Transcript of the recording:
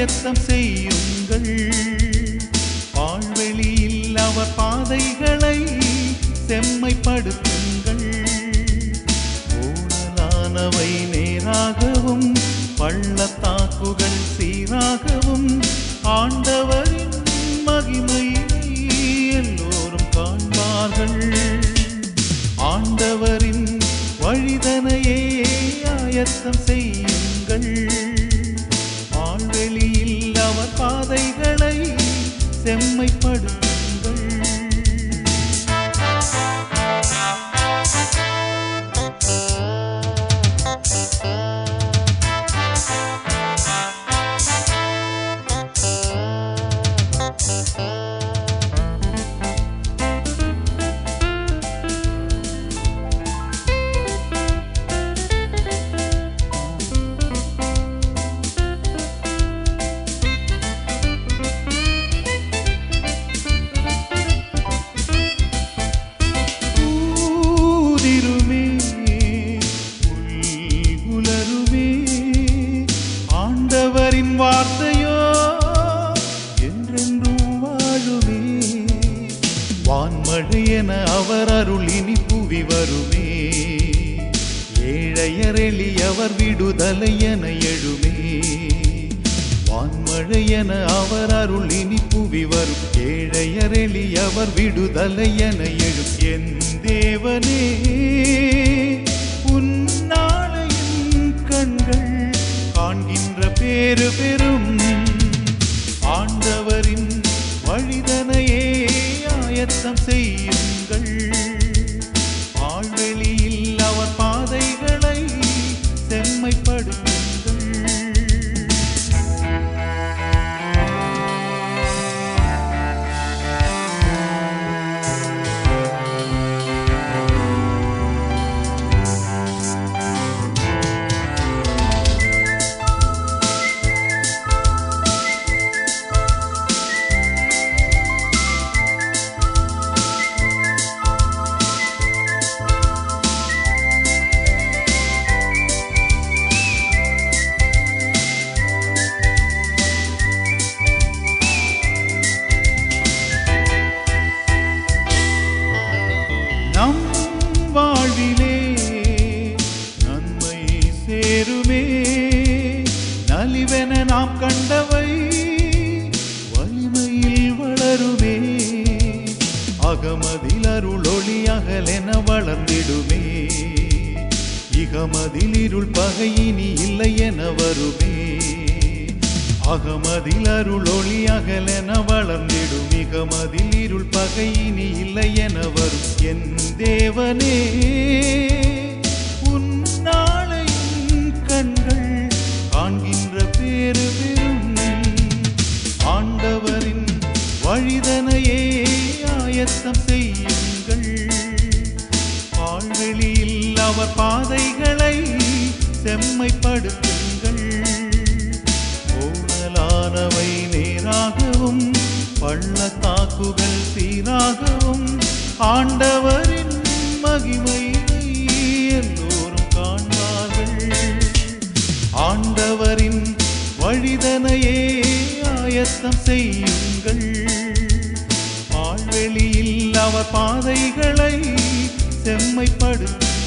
ஆயத்தம் செய்யுங்கள் பால்வெளியில் அவர் பாதைகளை செம்மைப்படுத்துங்கள் ஊழலானவை நேராகவும் பள்ளத்தாக்குகள் சீராகவும் ஆண்டவரின் மகிமையை எல்லோரும் காண்பார்கள் ஆண்டவரின் வழிதனையே ஆயத்தம் செய்யுங்கள் ஆழ்வெளியில் அவர் பாதைகளை செம்மைப்படுத்துங்கள் ஊதிருமே உலருமே ஆண்டவரின் வார்த்தையோ என்றென்றும் வாழுமே வான்மழை என அவர் அருள் இனி புவி வருமே ஏழையர் எளியவர் விடுதலை என எழுமே வான்மழை என அவர் அருள் இனி புவி வரும் ஏழையர் எளியவர் விடுதலை என எழும் என் தேவனே உன்னாளையின் கண்கள் காண்கின்ற பேரு பெரும் ஆண்டவரின் வழிதனையே ஆயத்தம் செய்யுங்கள் ஆழ்வெளியில் அவர் பாதைகளை செம்மைப்படுத்துங்கள் நம் வாழ்விலே நன்மை சேருமே நலிவென நாம் கண்டவை வலிமையில் வளருமே அகமதில் அருளொளி அகலென வளர்ந்திடுமே இகமதில் இருள் பகையினி இல்லை என வருமே அகமதில் அருளொளி அகலென வளர்ந்திடும் மிகமதில் இருள் பகையினி இல்லை என வரும் என் தேவனே உன்னாளையின் கண்கள் காண்கின்ற பேரு பெரும் ஆண்டவரின் வழிதனையே ஆயத்தம் செய்யுங்கள் பால்வெளியில் அவர் பாதைகளை செம்மைப்படுத்துங்கள் ஊழலானவை நேராகவும் பள்ளத்தாக்குகள் சீராகவும் ஆண்டவரின் மகிமையை எல்லோரும் காண்பார்கள் ஆண்டவரின் வழிதனையே ஆயத்தம் செய்யுங்கள் ஆழ்வெளியில் அவர் பாதைகளை செம்மைப்படுத்துங்கள்